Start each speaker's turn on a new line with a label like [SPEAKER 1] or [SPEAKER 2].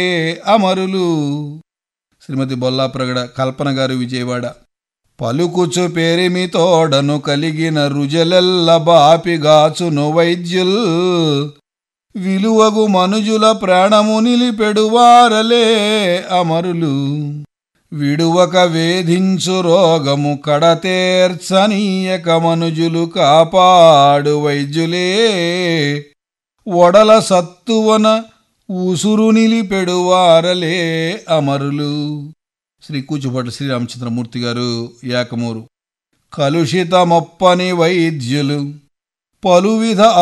[SPEAKER 1] అమరులు శ్రీమతి బొల్లాప్రగడ కల్పన గారు విజయవాడ పలుకుచు పేరిమి తోడను కలిగిన రుజలెల్ల బాపిగాచును వైద్యుల్ విలువగు మనుజుల ప్రాణము నిలిపెడువారలే అమరులు విడువక వేధించు రోగము కడతేర్చనీయక మనుజులు కాపాడు వైద్యులే ఒడల సత్తువన ఉసురు నిలిపెడువారలే అమరులు శ్రీ కూచుపాటి శ్రీరామచంద్రమూర్తి గారు యాకమూరు కలుషితమొప్పని వైద్యులు పలువిధ